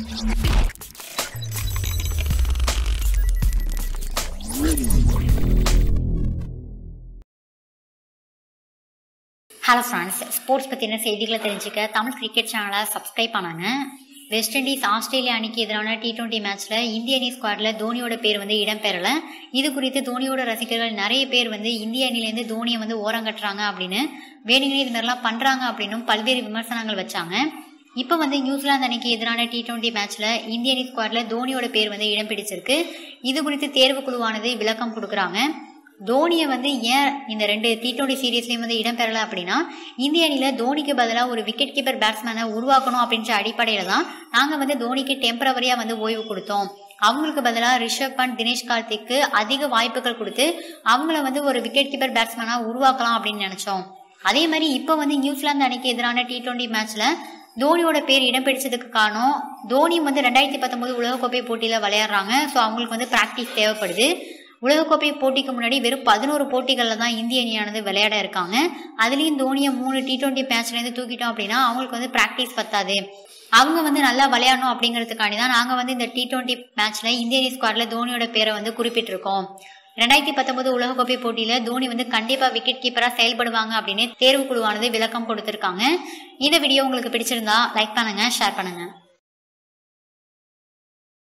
hello friends sports பற்றின செய்திகளை தெரிஞ்சுக்க தமிழ் கிரிக்கெட் சேனலை சப்ஸ்கிரைப் பண்ணாங்க வெஸ்ட் இண்டீஸ் ஆஸ்திரேலியா அணிக்கு எதிரான டி டுவெண்ட்டி மேட்ச்சில் இந்திய அணி ஸ்குவாடில் தோனியோட பேர் வந்து இடம்பெறல இது குறித்து தோனியோட ரசிகர்கள் நிறைய பேர் வந்து இந்திய அணிலேருந்து தோனியை வந்து ஓரங்கட்டுறாங்க அப்படின்னு வேணுங்கனே இது மாதிரிலாம் பண்ணுறாங்க அப்படின்னும் பல்வேறு விமர்சனங்கள் வச்சாங்க இப்போ வந்து நியூசிலாந்து அணிக்கு எதிரான டி டுவெண்ட்டி மேட்ச்சில் இந்திய அணி ஸ்குவாடில் தோனியோட பேர் வந்து இடம் பிடிச்சிருக்கு இது குறித்து தேர்வு குழுவானது விளக்கம் கொடுக்குறாங்க தோனியை வந்து ஏன் இந்த ரெண்டு டி டுவெண்ட்டி சீரீஸ்லையும் வந்து இடம்பெறல அப்படின்னா இந்திய அணியில் தோனிக்கு பதிலாக ஒரு விக்கெட் கீப்பர் பேட்ஸ்மேனை உருவாக்கணும் அப்படின்ற அடிப்படையில் தான் நாங்கள் வந்து தோனிக்கு டெம்பரவரியாக வந்து ஓய்வு கொடுத்தோம் அவங்களுக்கு பதிலாக ரிஷப் பண்ட் தினேஷ் கார்த்திக்கு அதிக வாய்ப்புகள் கொடுத்து அவங்கள வந்து ஒரு விக்கெட் கீப்பர் பேட்ஸ்மேனாக உருவாக்கலாம் அப்படின்னு நினச்சோம் அதே மாதிரி இப்போ வந்து நியூசிலாந்து அணிக்கு எதிரான டி டுவெண்ட்டி மேட்ச்சில் தோனியோட பேர் இடம் பிடிச்சதுக்கு காரணம் தோனி வந்து ரெண்டாயிரத்தி பத்தொன்பது உலகக்கோப்பை போட்டியில் விளையாடுறாங்க ஸோ அவங்களுக்கு வந்து ப்ராக்டிஸ் தேவைப்படுது உலகக்கோப்பை போட்டிக்கு முன்னாடி வெறும் பதினோரு போட்டிகளில் தான் இந்திய அணியானது விளையாட இருக்காங்க அதுலேயும் தோனியை மூணு டி டுவெண்ட்டி மேட்ச்லேருந்து தூக்கிட்டோம் அப்படின்னா அவங்களுக்கு வந்து ப்ராக்டிஸ் பத்தாது அவங்க வந்து நல்லா விளையாடணும் அப்படிங்கிறதுக்காண்டி தான் நாங்கள் வந்து இந்த டி டுவெண்ட்டி மேட்ச்சில் இந்திய அணி ஸ்குவாடில் தோனியோட பேரை வந்து குறிப்பிட்டிருக்கோம் ரெண்டாயிரத்தி பத்தொன்பது உலகக்கோப்பை போட்டியில் தோனி வந்து கண்டிப்பாக விக்கெட் கீப்பராக செயல்படுவாங்க அப்படின்னு தேர்வு குழுவானது விளக்கம் கொடுத்துருக்காங்க இந்த வீடியோ உங்களுக்கு பிடிச்சிருந்தா லைக் பண்ணுங்கள் ஷேர் பண்ணுங்கள்